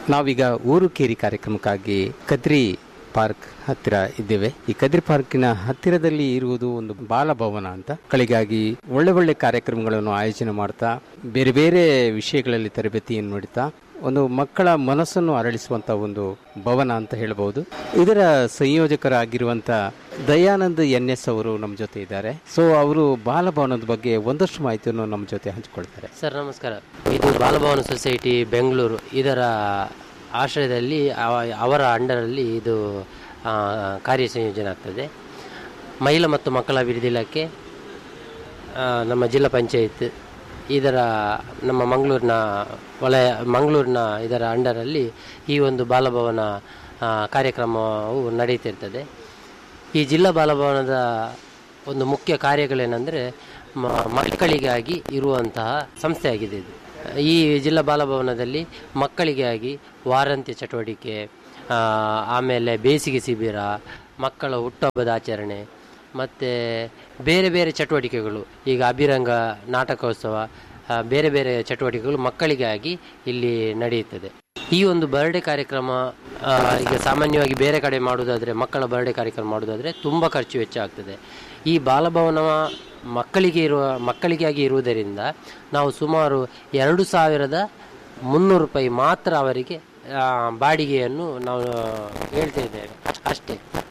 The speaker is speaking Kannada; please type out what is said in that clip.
ನಾವೀಗ ಊರು ಕೇರಿ ಕಾರ್ಯಕ್ರಮಕ್ಕಾಗಿ ಕದ್ರಿ ಪಾರ್ಕ್ ಹತ್ತಿರ ಇದ್ದೇವೆ ಈ ಕದ್ರಿ ಪಾರ್ಕಿನ ಹತ್ತಿರದಲ್ಲಿ ಇರುವುದು ಒಂದು ಬಾಲಭವನ ಅಂತ ಮಕ್ಕಳಿಗಾಗಿ ಒಳ್ಳೆ ಒಳ್ಳೆ ಕಾರ್ಯಕ್ರಮಗಳನ್ನು ಆಯೋಜನೆ ಮಾಡ್ತಾ ಬೇರೆ ಬೇರೆ ವಿಷಯಗಳಲ್ಲಿ ತರಬೇತಿಯನ್ನು ನೀಡುತ್ತಾ ಒಂದು ಮಕ್ಕಳ ಮನಸ್ಸನ್ನು ಅರಳಿಸುವಂತ ಒಂದು ಭವನ ಅಂತ ಹೇಳಬಹುದು ಇದರ ಸಂಯೋಜಕರಾಗಿರುವಂತ ದಯಾನಂದ್ ಎನ್ ಎಸ್ ಅವರು ನಮ್ಮ ಜೊತೆ ಇದ್ದಾರೆ ಸೊ ಅವರು ಬಾಲಭವನದ ಬಗ್ಗೆ ಒಂದಷ್ಟು ಮಾಹಿತಿಯನ್ನು ನಮ್ಮ ಜೊತೆ ಹಂಚಿಕೊಳ್ತಾರೆ ಸರ್ ನಮಸ್ಕಾರ ಇದು ಬಾಲಭವನ ಸೊಸೈಟಿ ಬೆಂಗಳೂರು ಇದರ ಆಶ್ರಯದಲ್ಲಿ ಅವ- ಅವರ ಅಂಡರಲ್ಲಿ ಇದು ಆ, ಕಾರ್ಯ ಸಂಯೋಜನೆ ಆಗ್ತದೆ ಮಹಿಳಾ ಮತ್ತು ಮಕ್ಕಳ ಅಭಿವೃದ್ಧಿ ಇಲಾಖೆ ಆ, ನಮ್ಮ ಜಿಲ್ಲಾ ಪಂಚಾಯತ್ ಇದರ ನಮ್ಮ ಮಂಗಳೂರಿನ ವಲಯ ಮಂಗಳೂರಿನ ಇದರ ಅಂಡರಲ್ಲಿ ಈ ಒಂದು ಬಾಲಭವನ ಆ, ಕಾರ್ಯಕ್ರಮವು ನಡೀತಿರ್ತದೆ ಈ ಜಿಲ್ಲಾ ಬಾಲಭವನದ ಒಂದು ಮುಖ್ಯ ಕಾರ್ಯಗಳೇನೆಂದರೆ ಮ- ಮಕ್ಕಳಿಗಾಗಿ ಇರುವಂತಹ ಸಂಸ್ಥೆಯಾಗಿದೆ ಇದು ಈ ಜಿಲ್ಲಾ ಬಾಲಭವನದಲ್ಲಿ ಮಕ್ಕಳಿಗಾಗಿ ವಾರಾಂತ್ಯ ಚಟುವಟಿಕೆ ಆ, ಆಮೇಲೆ ಬೇಸಿಗೆ ಶಿಬಿರ ಮಕ್ಕಳ ಹುಟ್ಟುಹಬ್ಬದ ಆಚರಣೆ ಮತ್ತು ಬೇರೆ ಬೇರೆ ಚಟುವಟಿಕೆಗಳು ಈಗ ಅಭಿರಂಗ ನಾಟಕೋತ್ಸವ ಆ, ಬೇರೆ ಬೇರೆ ಚಟುವಟಿಕೆಗಳು ಮಕ್ಕಳಿಗಾಗಿ ಇಲ್ಲಿ ನಡೆಯುತ್ತದೆ ಈ ಒಂದು ಬರ್ಡೇ ಕಾರ್ಯಕ್ರಮ ಆ, ಈಗ ಸಾಮಾನ್ಯವಾಗಿ ಬೇರೆ ಕಡೆ ಮಾಡುವುದಾದರೆ ಮಕ್ಕಳ ಬರ್ಡೇ ಕಾರ್ಯಕ್ರಮ ಮಾಡುವುದಾದರೆ ತುಂಬ ಖರ್ಚು ವೆಚ್ಚ ಆಗ್ತದೆ ಈ ಬಾಲಭವನ ಮಕ್ಕಳಿಗೆ ಇರುವ ಮಕ್ಕಳಿಗಾಗಿ ಇರುವುದರಿಂದ ನಾವು ಸುಮಾರು ಎರಡು ಸಾವಿರದ ಮುನ್ನೂರು ರೂಪಾಯಿ ಮಾತ್ರ ಅವರಿಗೆ ಆ, ಬಾಡಿಗೆಯನ್ನು ನಾವು ಹೇಳ್ತಾ ಇದ್ದೇವೆ ಅಷ್ಟೇ